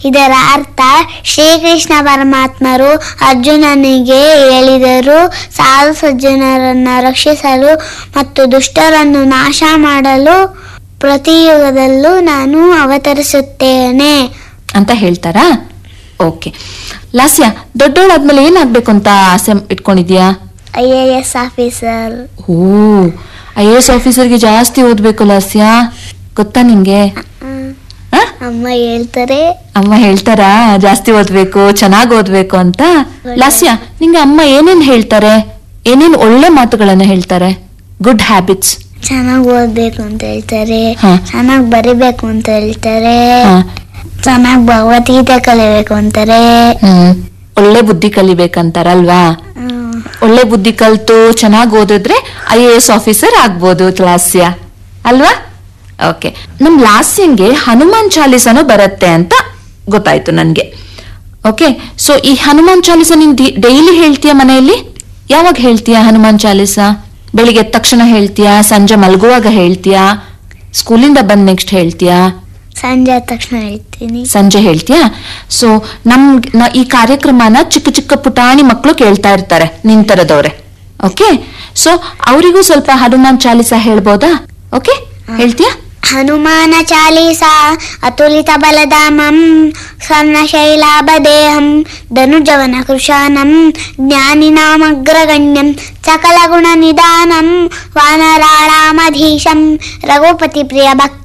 ಇದರ ಅರ್ಥ ಶ್ರೀಕೃಷ್ಣ ಪರಮಾತ್ಮರು ಅರ್ಜುನನಿಗೆ ಹೇಳಿದರು ಸಾಧು ಸಜ್ಜನರನ್ನ ರಕ್ಷಿಸಲು ಮತ್ತು ದುಷ್ಟರನ್ನು ನಾಶ ಮಾಡಲು ಪ್ರತಿ ಯುಗದಲ್ಲೂ ನಾನು ಅವತರಿಸುತ್ತೇನೆ ಅಂತ ಹೇಳ್ತಾರಾ ಓಕೆ ಲಾಸ್ಯ ದೊಡ್ಡೋಳಾದ್ಮೇಲೆ ಏನಾಗ್ಬೇಕು ಅಂತ ಆಸೆ ಇಟ್ಕೊಂಡಿದ್ಯಾ ಐ ಎ ಎಸ್ ಆಫೀಸರ್ ಓ ಐ ಎ ಎಸ್ ಆಫೀಸರ್ಗೆ ಜಾಸ್ತಿ ಓದ್ಬೇಕು ಲಾಸ್ಯ ಗೊತ್ತಾ ನಿಂಗೆ ಆ? ಅಮ್ಮ ಹೇಳ್ತಾರೆ ಅಮ್ಮ ಹೇಳ್ತಾರಾ ಜಾಸ್ತಿ ಓದ್ಬೇಕು ಚೆನ್ನಾಗ್ ಓದ್ಬೇಕು ಅಂತ ಲಾಸ್ಯ ನಿಂಗೆ ಅಮ್ಮ ಏನೇನ್ ಹೇಳ್ತಾರೆ ಏನೇನ್ ಒಳ್ಳೆ ಮಾತುಗಳನ್ನ ಹೇಳ್ತಾರೆ ಗುಡ್ ಹ್ಯಾಬಿಟ್ಸ್ ಚೆನ್ನಾಗಿ ಓದ್ಬೇಕು ಅಂತ ಹೇಳ್ತಾರೆ ಹಾ. ಚೆನ್ನಾಗಿ ಬರಿಬೇಕು ಅಂತ ಹೇಳ್ತಾರೆ ಹಾ. ಚೆನ್ನಾಗಿ ಭಗವದ್ಗೀತೆ ಕಲಿಬೇಕು ಅಂತಾರೆ ಹ್ಮ್ ಒಳ್ಳೆ ಬುದ್ಧಿ ಕಲಿಬೇಕಂತಾರಲ್ವಾ ಹ್ಮ್. ಒಳ್ಳೆ ಬುದ್ಧಿ ಕಲ್ತು ಚೆನ್ನಾಗಿ ಓದಿದ್ರೆ ಐ ಎ ಎಸ್ ಆಫೀಸರ್ ಆಗ್ಬೋದು ಲಾಸ್ಯ ಅಲ್ವಾ ಓಕೆ ನಮ್ ಲಾಸ್ಯಂಗೆ ಹನುಮಾನ್ ಚಾಲೀಸನು ಬರುತ್ತೆ ಅಂತ ಗೊತ್ತಾಯ್ತು ನನ್ಗೆ ಓಕೆ ಸೊ ಈ ಹನುಮಾನ್ ಚಾಲೀಸ ನೀನ್ ಡೈಲಿ ಹೇಳ್ತೀಯ ಮನೆಯಲ್ಲಿ ಯಾವಾಗ ಹೇಳ್ತೀಯ ಹನುಮಾನ್ ಚಾಲೀಸ ಬೆಳಿಗ್ಗೆ ಎದ್ದ ತಕ್ಷಣ ಹೇಳ್ತೀಯಾ ಸಂಜೆ ಮಲಗುವಾಗ ಹೇಳ್ತೀಯಾ ಸ್ಕೂಲಿಂದ ಬಂದ್ ನೆಕ್ಸ್ಟ್ ಹೇಳ್ತೀಯಾ ಸಂಜೆ ಆದ ತಕ್ಷಣ ಹೇಳ್ತೀನಿ ಸಂಜೆ ಹೇಳ್ತೀಯಾ ಸೊ ನಮ್ ನ- ಈ ಕಾರ್ಯಕ್ರಮನ ಚಿಕ್ಕ ಚಿಕ್ಕ ಪುಟಾಣಿ ಮಕ್ಕಳು ಕೇಳ್ತಾ ಇರ್ತಾರೆ ನಿನ್ ತರದವ್ರೆ ಓಕೆ ಸೊ ಅವರಿಗೂ ಸ್ವಲ್ಪ ಹನುಮಾನ್ ಚಾಲಿಸ ಹೇಳ್ಬೋದಾ ಓಕೆ ಹೇಳ್ತೀಯಾ ಹನುಮಾನ ಚಾಲೀಸ ಅತುಲಿತ ಬಲಧಾಮಂ ಸ್ವರ್ಣ ಶೈಲಾಭದೇಹಂ ಧನುಜವನ ಕೃಶಾನಂ ಜ್ಞಾನಿನಾಮಗ್ರಗಣ್ಯಂ ಸಕಲ ಗುಣ ನಿಧಾನಂ ವಾನರಾಳಾಮಧೀಶಂ ರಘುಪತಿ ಪ್ರಿಯ ಭಕ್ತ